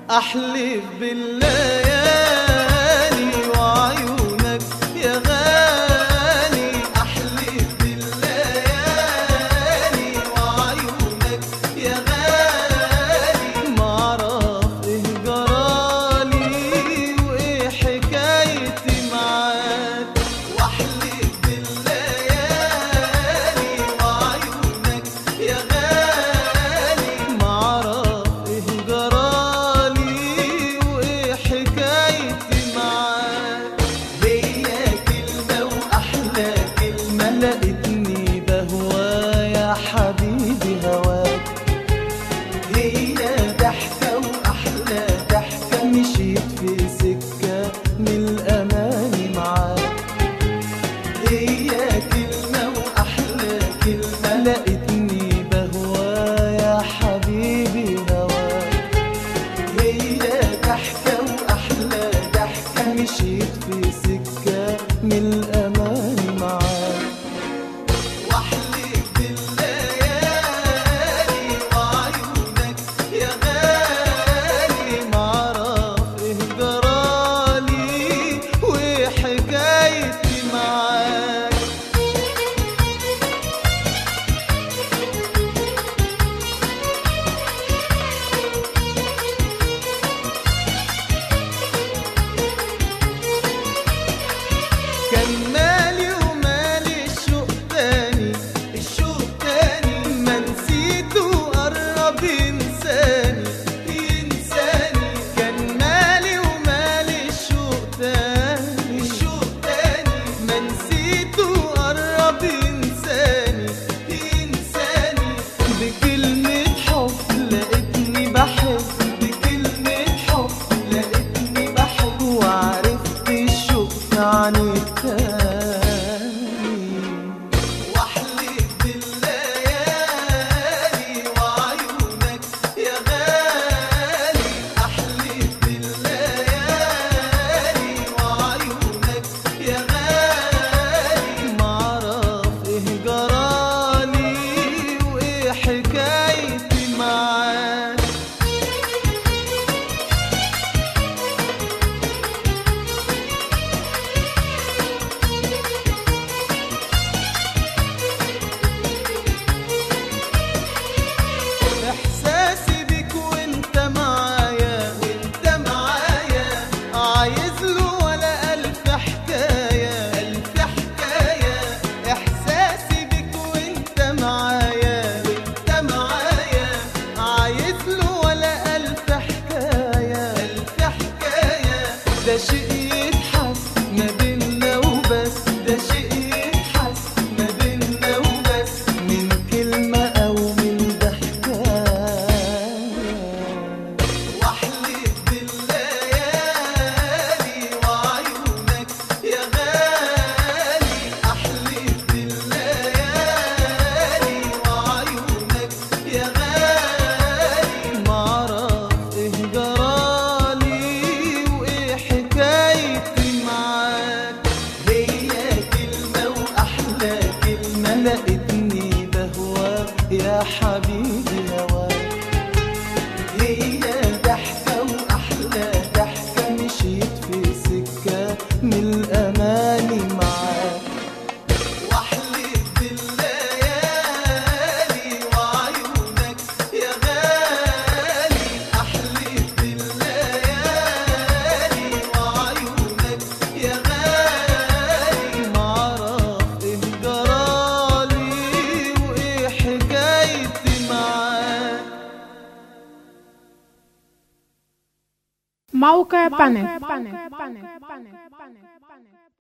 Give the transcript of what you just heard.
أحلف بالليالي وعيونك يا غالي أحلف بالليالي وعيونك يا غالي معرف إيه جرالي وإيه حكايتي معاك وأحلف بالليالي وعيونك يا غالي معرف إيه جرالي وإيه حكايتي معاك هي كلمة وأحلى كلمة لقيتني بهوا يا حبيبي هواك هي ضحكة وأحلى ضحكة مشيت في سكة من الأمان معاك هي كلمة وأحلى كلمة لقيتني بهوا يا حبيبي هواك هي ضحكة وأحلى ضحكة مشيت في سكة من الأمان معاك واحلف بالليالي وعيونك يا غالي معرف ايه جرالي وايه حكايتي معاك كان مالي ومالي الشوق تاني الشوق تاني ما نسيته قرب ينساني ينساني كان مالي ومالي الشوق تاني الشوق تاني ما نسيته قرب ينساني ينساني بكلمة حب لقيتني بحب بكلمة حب لقيتني بحب وعرفت الشوق يعني التاني واحلف بالليالي وعيونك يا غالي احلف بالليالي وعيونك يا غالي معرف ايه جرالي وايه حكايتي معاك احساسي بيك وانت معايا وانت معايا عايز له ولا الف حكايه الف حكايه احساسي بيك وانت معايا وانت معايا عايز له ولا الف حكايه الف حكايه ده شيء يتحس ما بينا وبس ده شيء يتحس ما بينا وبس من كلمة أو من ضحكة واحلف بالليالي وعيونك يا غالي احلف بالليالي وعيونك يا غالي معرف ايه جرالي وايه حكايتي معاك هي كلمة واحلى كلمة لقيتني بهوا يا حبيبي هواك هي ضحكة وأحلى ضحكة مشيت في سكة من الأمان معاك واحلف بالليالي وعيونك يا غالي احلف بالليالي وعيونك يا غالي معرف ايه جرالي وايه حكايتي معاك موقع بانك